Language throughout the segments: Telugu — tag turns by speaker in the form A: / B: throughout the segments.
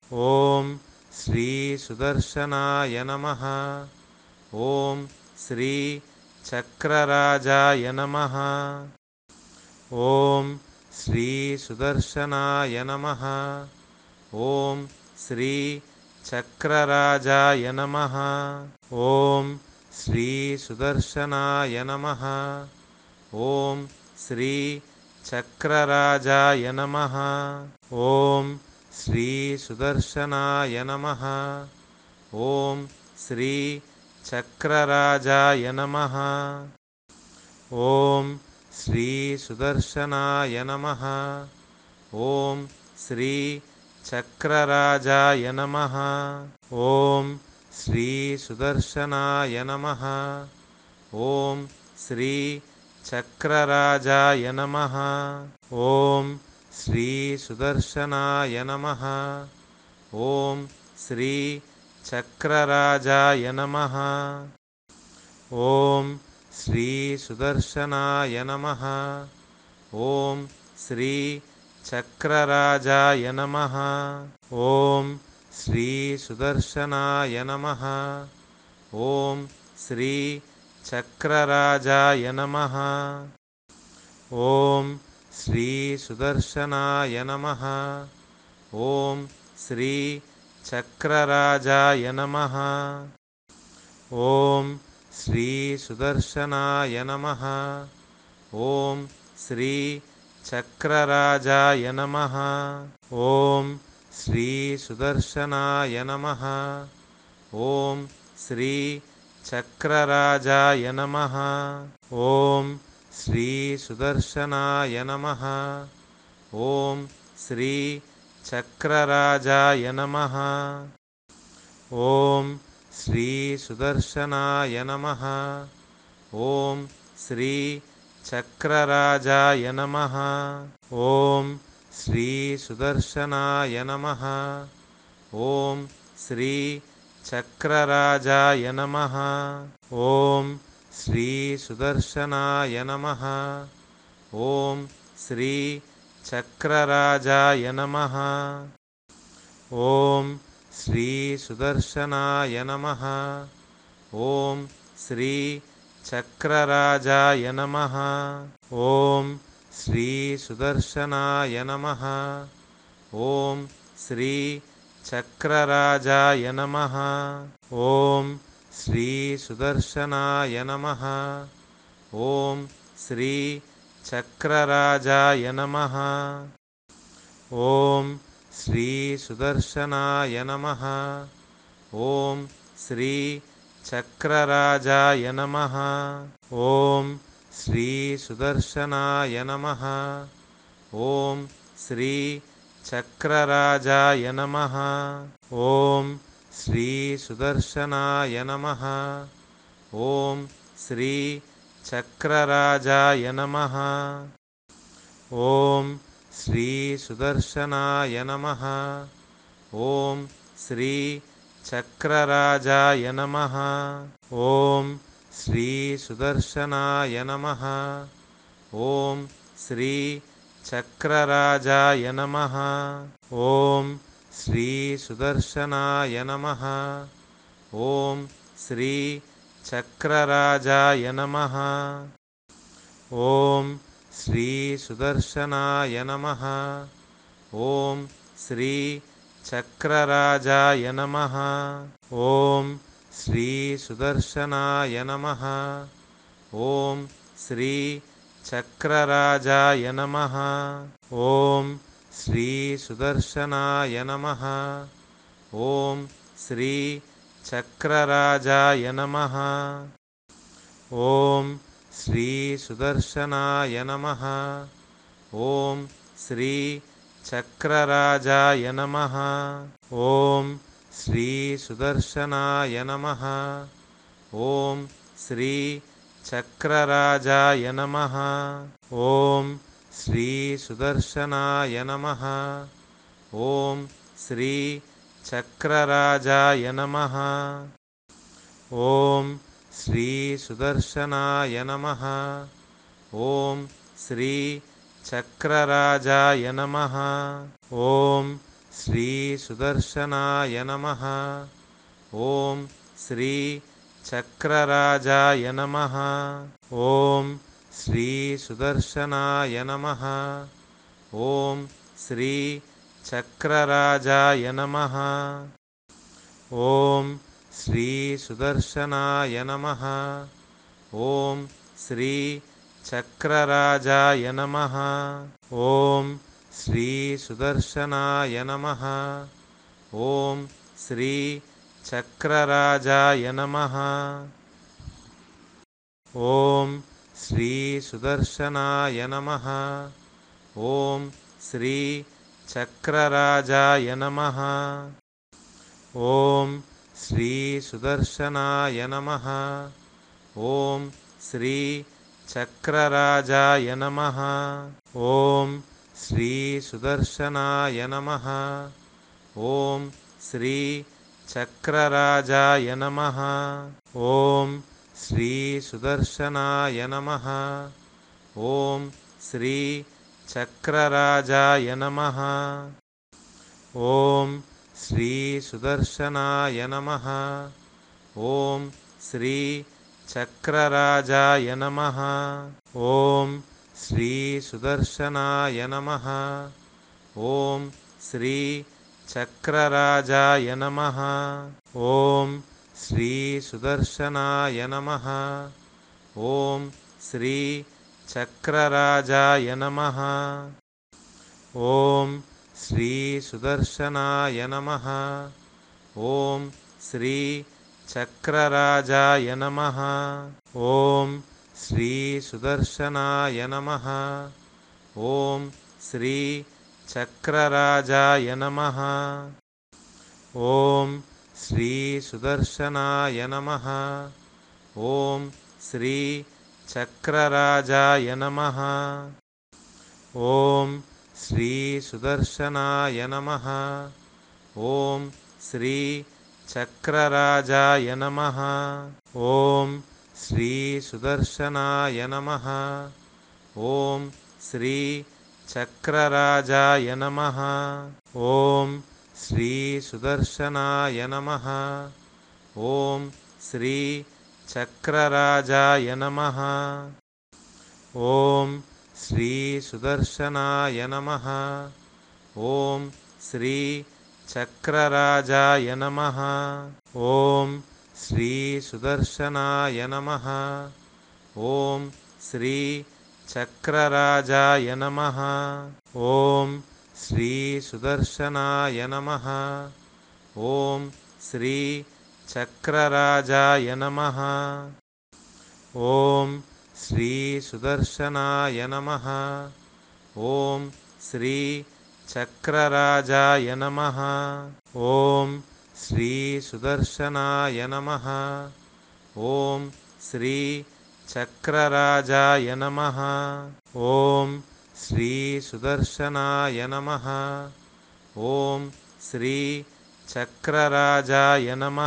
A: ఓం శ్రీ సుదర్శనాయ నమ ఓం శ్రీ చక్రరాజాయ నమ ఓం శ్రీ సుదర్శనాయ నమ ఓం శ్రీ చక్రరాజాయ నమ ఓం శ్రీ సుదర్శనాయ నమ ఓం శ్రీ చక్రరాజాయ నమ ఓం శ్రీ సుదర్శనాయ నమ ఓం శ్రీ చక్రరాజాయ నమ ఓం శ్రీ సుదర్శనాయ నమ ఓం శ్రీ చక్రరాజాయ నమ ఓం శ్రీ సుదర్శనాయ నమ ఓం శ్రీ చక్రరాజాయ నమ ఓం శ్రీ సుదర్శనాయ నమ ఓం శ్రీ చక్రరాజాయ నమ ఓం శ్రీ సుదర్శనాయ నమ ఓం శ్రీ చక్రరాజాయ నమ ఓం శ్రీ సుదర్శనాయ నమ ఓం శ్రీ చక్రరాజాయ నమ ఓం శ్రీ సుదర్శనాయ నమ ఓం శ్రీ చక్రరాజాయ నమ ఓం శ్రీ సుదర్శనాయ నమ ఓం శ్రీ చక్రరాజాయ నమ ఓం శ్రీ సుదర్శనాయ నమ ఓం శ్రీ చక్రరాజాయ నమ ఓం శ్రీ సుదర్శనాయ నమ ఓం శ్రీ చక్రరాజాయ నమ ఓం శ్రీ సుదర్శనాయ నమ ఓం శ్రీ చక్రరాజాయ నమ ఓం శ్రీ సుదర్శనాయ నమ ఓం శ్రీ చక్రరాజాయ నమ ఓం శ్రీ సుదర్శనాయ నమ ఓం శ్రీ చక్రరాజాయ నమ ఓం శ్రీ సుదర్శనాయ నమ ఓం శ్రీ చక్రరాజాయ నమ ఓం శ్రీ సుదర్శనాయ నమ ఓం శ్రీ చక్రరాజాయ నమ ఓం శ్రీ సుదర్శనాయ నమ ఓం శ్రీ చక్రరాజాయ నమ ఓం శ్రీ సుదర్శనాయ నమ ఓం శ్రీ చక్రరాజాయ నమ ఓం శ్రీ సుదర్శనాయ నమ ఓం శ్రీ చక్రరాజాయ నమ ఓం శ్రీ సుదర్శనాయ నమ ఓం శ్రీ చక్రరాజాయ నమ ఓం శ్రీ సుదర్శనాయ నమ ఓం శ్రీ చక్రరాజాయ నమ ఓం శ్రీ సుదర్శనాయ నమ ఓం శ్రీ చక్రరాజాయ నమ ఓం శ్రీ సుదర్శనాయ నమ ఓం శ్రీ చక్రరాజాయ నమ ఓం శ్రీ సుదర్శనాయ నమ ఓం శ్రీ చక్రరాజాయ నమ ఓం శ్రీ సుదర్శనాయ నమ ఓం శ్రీ చక్రరాజాయ నమ ఓం శ్రీ సుదర్శనాయ నమ ఓం శ్రీ చక్రరాజాయ నమ ఓం శ్రీ సుదర్శనాయ నమ ఓం శ్రీ చక్రరాజాయ నమ ఓం శ్రీ సుదర్శనాయ నమ ఓం శ్రీ చక్రరాజాయ నమ ఓం శ్రీ సుదర్శనాయ నమ ఓం శ్రీ చక్రరాజాయ నమ ఓం శ్రీ సుదర్శనాయ నమ ఓం శ్రీ చక్రరాజాయ నమ ఓం శ్రీ సుదర్శనాయ నమ ఓం శ్రీ చక్రరాజాయ నమ ఓం శ్రీ సుదర్శనాయ నమ ఓం శ్రీ చక్రరాజాయ నమ ఓం శ్రీ సుదర్శనాయ నమ ఓం శ్రీ చక్రరాజాయ నమ ఓం శ్రీ సుదర్శనాయ నమ ఓం శ్రీ చక్రరాజాయ నమ ఓం శ్రీ సుదర్శనాయ నమ ఓం శ్రీ చక్రరాజాయ నమ ఓం శ్రీ సుదర్శనాయ నమ ఓం శ్రీ చక్రరాజాయ నమ ఓం శ్రీ సుదర్శనాయ నమ ఓం శ్రీ చక్రరాజాయ నమ ఓం శ్రీ సుదర్శనాయ నమ ఓం శ్రీ చక్రరాజాయ నమ ఓం శ్రీ సుదర్శనాయ నమ ఓం శ్రీ చక్రరాజాయ నమ ఓం శ్రీ సుదర్శనాయ నమ ఓం శ్రీ చక్రరాజాయ నమ ఓం శ్రీ సుదర్శనాయ నమ ఓం శ్రీ చక్రరాజాయ నమ ఓం శ్రీ సుదర్శనాయ నమ ఓం శ్రీ చక్రరాజాయ నమ ఓం శ్రీ సుదర్శనాయ నమ ఓం శ్రీ చక్రరాజాయ నమ ఓం శ్రీ సుదర్శనాయ నమ ఓం శ్రీ చక్రరాజాయ నమ ఓం శ్రీ సుదర్శనాయ నమ ఓం శ్రీ చక్రరాజాయ నమ ఓం శ్రీ సుదర్శనాయ నమ ఓం శ్రీ చక్రరాజాయ నమ ఓం శ్రీ సుదర్శనాయ నమ ఓం శ్రీ చక్రరాజాయ నమ ఓం శ్రీ సుదర్శనాయ నమ ఓం శ్రీ చక్రరాజాయ నమ ఓం శ్రీ సుదర్శనాయ నమ ఓం శ్రీ చక్రరాజాయ నమ ఓం శ్రీ సుదర్శనాయ నమ ఓం శ్రీ చక్రరాజాయ నమ ఓం శ్రీ సుదర్శనాయ నమ ఓం శ్రీ చక్రరాజాయ నమ ఓం శ్రీ సుదర్శనాయ నమ ఓం శ్రీ చక్రరాజాయ నమ ఓం శ్రీ సుదర్శనాయ నమ ఓం శ్రీ చక్రరాజాయ నమ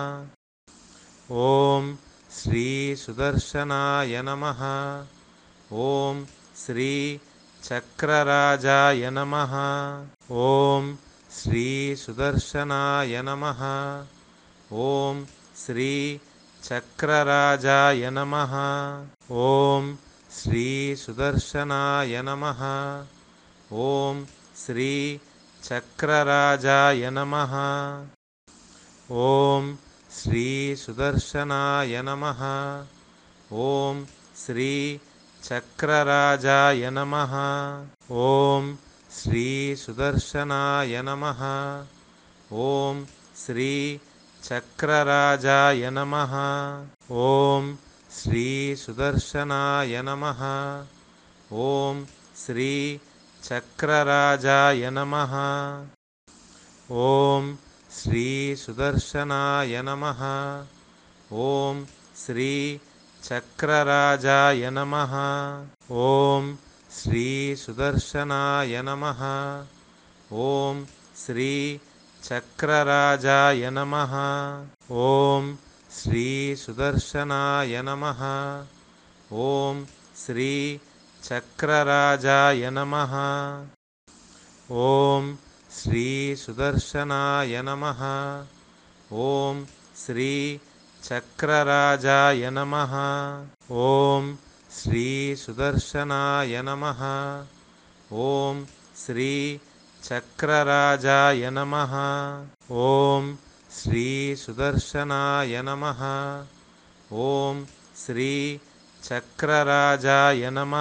A: ఓం శ్రీ సుదర్శనాయ నమ ఓం శ్రీ చక్రరాజాయ నమ ఓం శ్రీ సుదర్శనాయ నమ ఓం శ్రీ చక్రరాజాయ నమ ఓం శ్రీ సుదర్శనాయ నమ ఓం శ్రీ చక్రరాజాయ నమ ఓం శ్రీ సుదర్శనాయ నమ ఓం శ్రీ చక్రరాజాయ నమ ఓం శ్రీ సుదర్శనాయ నమ ఓం శ్రీ చక్రరాజాయ నమ ఓం శ్రీ సుదర్శనాయ నమ ఓం శ్రీ చక్రరాజాయ నమ ఓం శ్రీ సుదర్శనాయ నమ ఓం శ్రీ చక్రరాజాయ నమ ఓం శ్రీ సుదర్శనాయ నమ ఓం శ్రీ చక్రరాజాయ నమ ఓం శ్రీ సుదర్శనాయ నమ ఓం శ్రీ చక్రరాజాయ నమ ఓం శ్రీ సుదర్శనాయ నమ ఓం శ్రీ చక్రరాజాయ నమ ఓం శ్రీ సుదర్శనాయ నమ ఓం శ్రీ చక్రరాజాయ నమ ఓం శ్రీ సుదర్శనాయ నమ ఓం శ్రీ చక్రరాజాయ నమ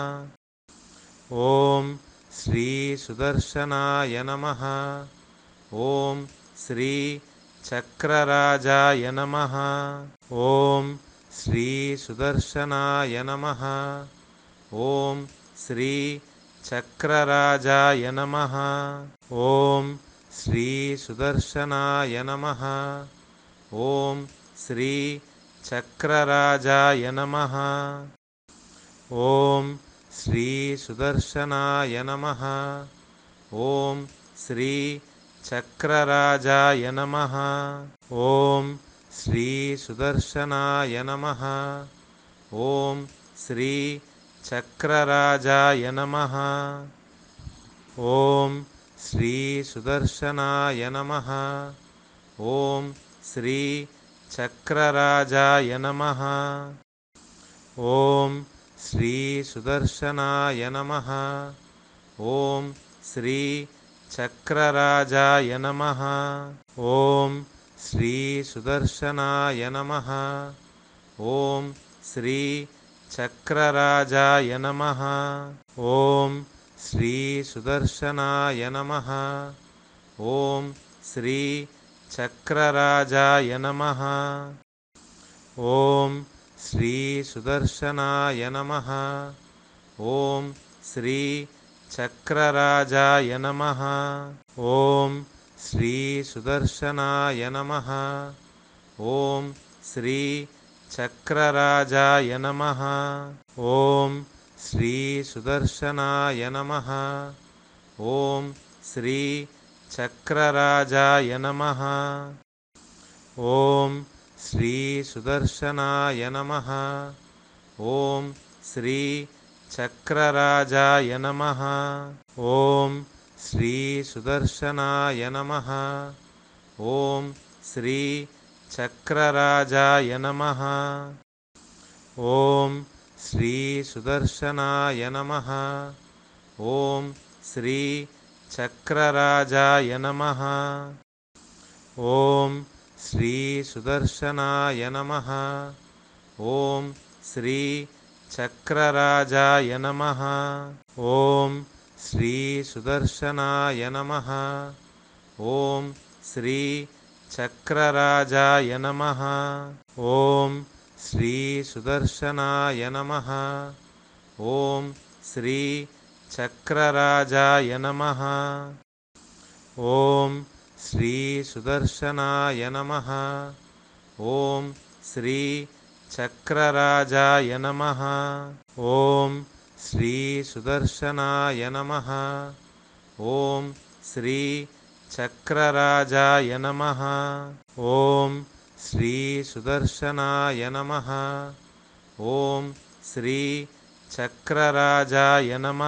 A: ఓం శ్రీ సుదర్శనాయ నమ ఓం శ్రీ చక్రరాజాయ నమ ఓం శ్రీ సుదర్శనాయ నమ ఓం శ్రీ చక్రరాజాయ నమ ఓం శ్రీ సుదర్శనాయ నమ ఓం శ్రీ చక్రరాజాయ నమ ఓం శ్రీ సుదర్శనాయ నమ ఓం శ్రీ చక్రరాజాయ నమ ఓం శ్రీ సుదర్శనాయ నమ ఓం శ్రీ చక్రరాజాయ నమ ఓం శ్రీ సుదర్శనాయ నమ ఓం శ్రీ చక్రరాజాయ నమ ఓం శ్రీ సుదర్శనాయ నమ ఓం శ్రీ చక్రరాజాయ నమ ఓం శ్రీ సుదర్శనాయ నమ ఓం శ్రీ చక్రరాజాయ నమ ఓం శ్రీ సుదర్శనాయ నమ ఓం శ్రీ చక్రరాజాయ నమ ఓం శ్రీ సుదర్శనాయ నమ ఓం శ్రీ చక్రరాజాయ నమ ఓం శ్రీ సుదర్శనాయ నమ ఓం శ్రీ చక్రరాజాయ నమ ఓం శ్రీ సుదర్శనాయ నమ ఓం శ్రీ చక్రరాజాయ నమ ఓం శ్రీ సుదర్శనాయ నమ ఓం శ్రీ చక్రరాజాయ నమ ఓం శ్రీ సుదర్శనాయ నమ ఓం శ్రీ చక్రరాజాయ నమ ఓం శ్రీ సుదర్శనాయ నమ ఓం శ్రీ చక్రరాజాయ నమ ఓం శ్రీ సుదర్శనాయ నమ ఓం శ్రీ చక్రరాజాయ నమ ఓం శ్రీ సుదర్శనాయ నమ ఓం శ్రీ చక్రరాజాయ నమ ఓం శ్రీ సుదర్శనాయ నమ ఓం శ్రీ చక్రరాజాయ నమ ఓం శ్రీ సుదర్శనాయ నమ ఓం శ్రీ చక్రరాజాయ నమ ఓం శ్రీ సుదర్శనాయ నమ ఓం శ్రీ చక్రరాజాయ నమ ఓం శ్రీ సుదర్శనాయ నమ ఓం శ్రీ చక్రరాజాయ నమ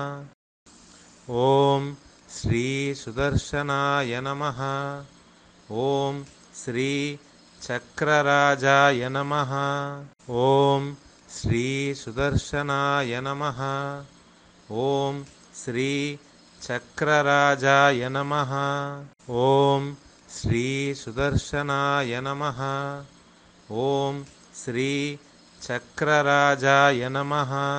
A: ఓం శ్రీ సుదర్శనాయ నమ ఓం శ్రీ చక్రరాజాయ నమ ఓం శ్రీ సుదర్శనాయ నమ ఓం శ్రీ చక్రరాజాయ నమ ఓం శ్రీ సుదర్శనాయ నమ ఓం శ్రీ చక్రరాజాయ నమ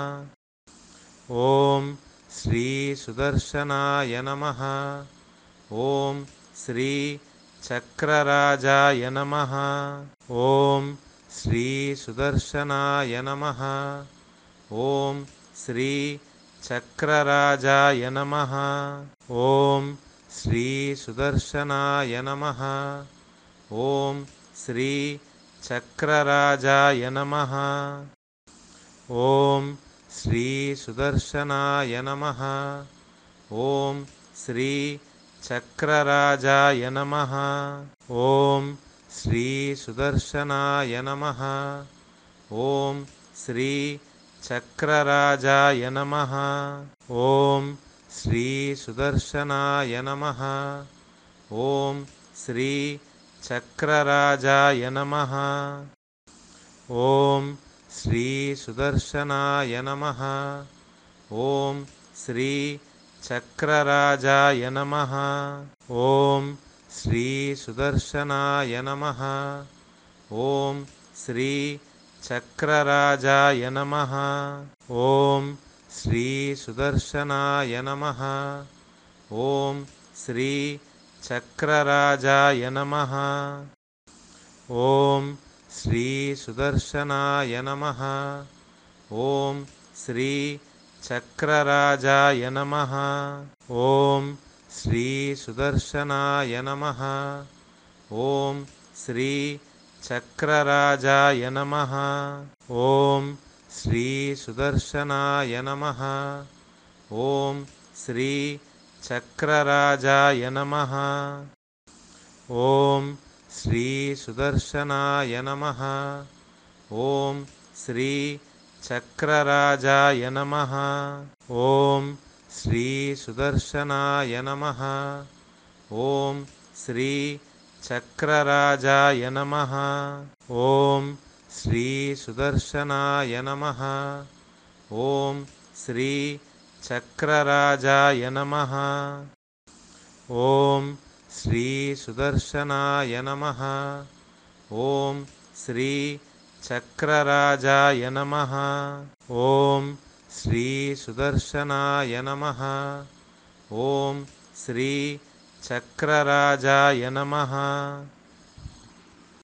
A: ఓం శ్రీ సుదర్శనాయ నమ ఓం శ్రీ చక్రరాజాయ నమ ఓం శ్రీ సుదర్శనాయ నమ ఓం శ్రీ చక్రరాజాయ నమ ఓం శ్రీ సుదర్శనాయ నమ ఓం శ్రీ చక్రరాజాయ నమ ఓం శ్రీ సుదర్శనాయ నమ ఓం శ్రీ చక్రరాజాయ నమ ఓం శ్రీ సుదర్శనాయ నమ ఓం శ్రీ చక్రరాజాయ నమ ఓం శ్రీ సుదర్శనాయ నమ ఓం శ్రీ చక్రరాజాయ నమ ఓం శ్రీ సుదర్శనాయ నమ ఓం శ్రీ చక్రరాజాయ నమ ఓం శ్రీ సుదర్శనాయ నమ ఓం శ్రీ చక్రరాజాయ నమ ఓం శ్రీ సుదర్శనాయ నమ ఓం శ్రీ చక్రరాజాయ నమ ఓం శ్రీ సుదర్శనాయ నమ ఓం శ్రీ చక్రరాజాయ నమ ఓం శ్రీ సుదర్శనాయ నమ ఓం శ్రీ చక్రరాజాయ నమ ఓం శ్రీ సుదర్శనాయ నమ ఓం శ్రీ చక్రరాజాయ నమ ఓం శ్రీ సుదర్శనాయ నమ ఓం శ్రీ చక్రరాజాయ నమ ఓం శ్రీ సుదర్శనాయ నమ ఓం శ్రీ చక్రరాజాయ నమ ఓం శ్రీ సుదర్శనాయ నమ ఓం శ్రీ చక్రరాజాయ నమ ఓం శ్రీ సుదర్శనాయ నమ ఓం శ్రీ చక్రరాజాయ నమ ఓం శ్రీ సుదర్శనాయ నమ ఓం శ్రీ చక్రరాజాయ నమ